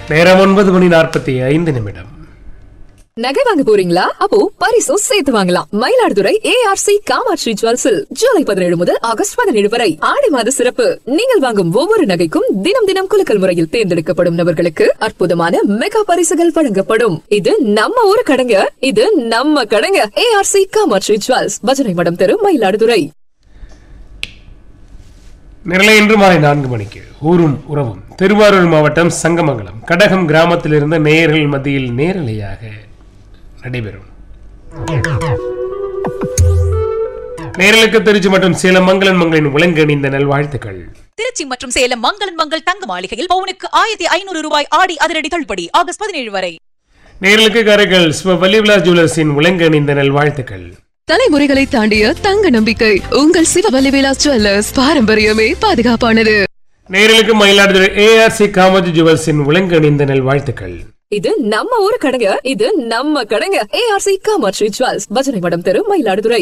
நேரம் ஒன்பது மணி நாற்பத்தி ஐந்து நிமிடம் நகை வாங்க போறீங்களா அப்போ பரிசும் சேர்த்து வாங்கலாம் மயிலாடுதுறை ஏஆர்சி காமாட்சி ஜுவல்ஸில் ஜூலை பதினேழு முதல் ஆகஸ்ட் பதினேழு வரை ஆடி மாத சிறப்பு நீங்கள் வாங்கும் ஒவ்வொரு நகைக்கும் தினம் தினம் குலுக்கல் முறையில் தேர்ந்தெடுக்கப்படும் நபர்களுக்கு அற்புதமான மெகா பரிசுகள் வழங்கப்படும் இது நம்ம ஊரு கடைங்க இது நம்ம கடைங்க ஏஆர்சி காமாட்சி ஜுவல்ஸ் பஜனை மடம் தெரு மயிலாடுதுறை நிரலை இன்று மாலை நான்கு மணிக்கு ஊரும் உறவும் திருவாரூர் மாவட்டம் சங்கமங்கலம் கடகம் கிராமத்திலிருந்து நேயர்கள் மத்தியில் நேரலையாக நடைபெறும் நேரலுக்கு திருச்சி மற்றும் சேலம் மங்களன் மங்களின் விலங்கணிந்த நல்வாழ்த்துக்கள் திருச்சி மற்றும் சேலம் மங்களன் மங்கள் தங்க மாளிகையில் பவுனுக்கு ஆயிரத்தி ஐநூறு ரூபாய் ஆடி அதிரடி தள்ளுபடி ஆகஸ்ட் பதினேழு வரை நேரலுக்கு காரைக்கால் சிவ வல்லிவிலாஸ் ஜுவல்லர்ஸின் விலங்கணிந்த நல்வாழ்த்துக்கள் தலைமுறைகளை தாண்டிய தங்க நம்பிக்கை உங்கள் சிவவல்லி விலாஸ் ஜுவல்லர்ஸ் பாரம்பரியமே பாதுகாப்பானது நேரலுக்கு மயிலாடுதுறை ஏஆர்சி காமஜி ஜுவல்ஸின் விலங்கணிந்த நல்வாழ்த்துக்கள் இது நம்ம ஊரு கடைங்க இது நம்ம கடைங்க ஏஆர்சி காமாட்சி ஜுவல்ஸ் பஜனை மடம் தெரு மயிலாடுதுறை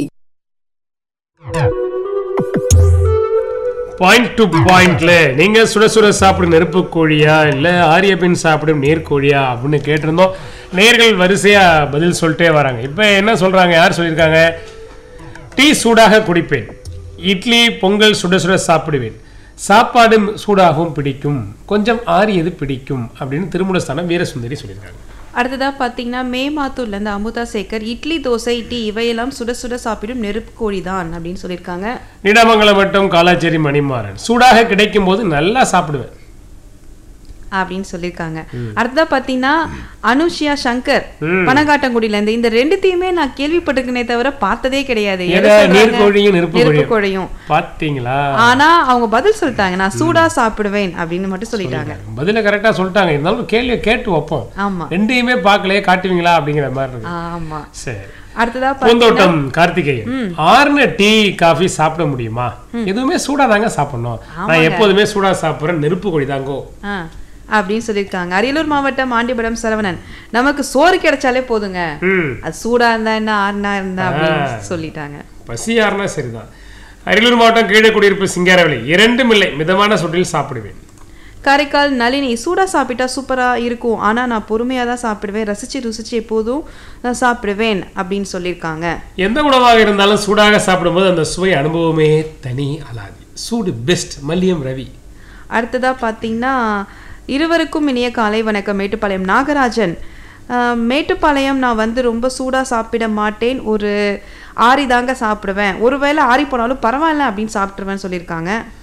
பாயிண்ட் டு பாயிண்ட்ல நீங்க சுட சுட சாப்பிடும் நெருப்பு கோழியா இல்ல ஆரிய பின் சாப்பிடும் நேர்கோழியா அப்படின்னு கேட்டிருந்தோம் நேர்கள் வரிசையா பதில் சொல்லிட்டே வராங்க இப்ப என்ன சொல்றாங்க யார் சொல்லியிருக்காங்க டீ சூடாக குடிப்பேன் இட்லி பொங்கல் சுட சுட சாப்பிடுவேன் சாப்பாடு சூடாகவும் பிடிக்கும் கொஞ்சம் ஆரியது பிடிக்கும் அப்படின்னு திருமணஸ்தானம் வீரசுந்தரி சொல்லியிருக்காங்க அடுத்ததா பார்த்தீங்கன்னா மே மாத்தூர்ல இருந்து அமுதா சேகர் இட்லி தோசை டீ இவையெல்லாம் சுட சுட சாப்பிடும் நெருப்பு கோழி தான் அப்படின்னு சொல்லியிருக்காங்க நீடாமங்கலம் வட்டம் காலாச்சேரி மணிமாறன் சூடாக கிடைக்கும் போது நல்லா சாப்பிடுவேன் அப்படின்னு சொல்லியிருக்காங்க அடுத்ததா பார்த்தீங்கன்னா அனுஷியா சங்கர் ம். பனகாட்டங்குடியில இருந்து இந்த ரெண்டுத்தையுமே நான் கேள்விப்பட்டிருக்கேனே தவிர பார்த்ததே கிடையாது எதை ஏதா சொல்றாங்க? நீர்க்கோழியும் நெருப்பு நெருப்பு கோழியும் கோழியும் பாத்தீங்களா ஆனா அவங்க பதில் சொல்லிட்டாங்க நான் சூடா சாப்பிடுவேன் அப்படின்னு மட்டும் சொல்லிட்டாங்க பதில கரெக்டா சொல்லிட்டாங்க இருந்தாலும் கேள்வியை கேட்டு வைப்போம் ஆமா ரெண்டையுமே பார்க்கலையே காட்டுவீங்களா அப்படிங்கிற மாதிரி இருக்கு ஆமா சரி அடுத்ததா பார்த்தீங்கன்னா பூந்தோட்டம் கார்த்திகேயன் ஆறுன டீ காஃபி சாப்பிட முடியுமா எதுவுமே சூடா தாங்க சாப்பிடணும் நான் எப்போதுமே சூடா சாப்பிடுறேன் நெருப்பு கோழி தாங்கோ ஆ, அப்படின்னு சொல்லியிருக்காங்க அரியலூர் மாவட்டம் ஆண்டிபடம் சரவணன் நமக்கு சோறு கிடைச்சாலே போதுங்க ம் அது சூடா இருந்தா என்ன ஆறுனா இருந்தா அப்படின்னு சொல்லிட்டாங்க பசி யாருன்னா சரிதான் அரியலூர் மாவட்டம் கீழே குடியிருப்பு சிங்காரவளி இரண்டும் இல்லை மிதமான சுற்றில் சாப்பிடுவேன் காரைக்கால் நளினி சூடா சாப்பிட்டா சூப்பரா இருக்கும் ஆனா நான் பொறுமையா தான் சாப்பிடுவேன் ரசிச்சு ருசிச்சு எப்போதும் நான் சாப்பிடுவேன் அப்படின்னு சொல்லியிருக்காங்க எந்த உணவாக இருந்தாலும் சூடாக சாப்பிடும்போது அந்த சுவை அனுபவமே தனி அலாதி சூடு பெஸ்ட் மல்லியம் ரவி அடுத்ததா பார்த்தீங்கன்னா இருவருக்கும் இனிய காலை வணக்கம் மேட்டுப்பாளையம் நாகராஜன் ஆஹ், மேட்டுப்பாளையம் நான் வந்து ரொம்ப சூடாக சாப்பிட மாட்டேன் ஒரு ஆறி தாங்க சாப்பிடுவேன் ஒருவேளை ஆறி போனாலும் பரவாயில்ல அப்படின்னு சாப்பிட்ருவேன்னு சொல்லியிருக்காங்க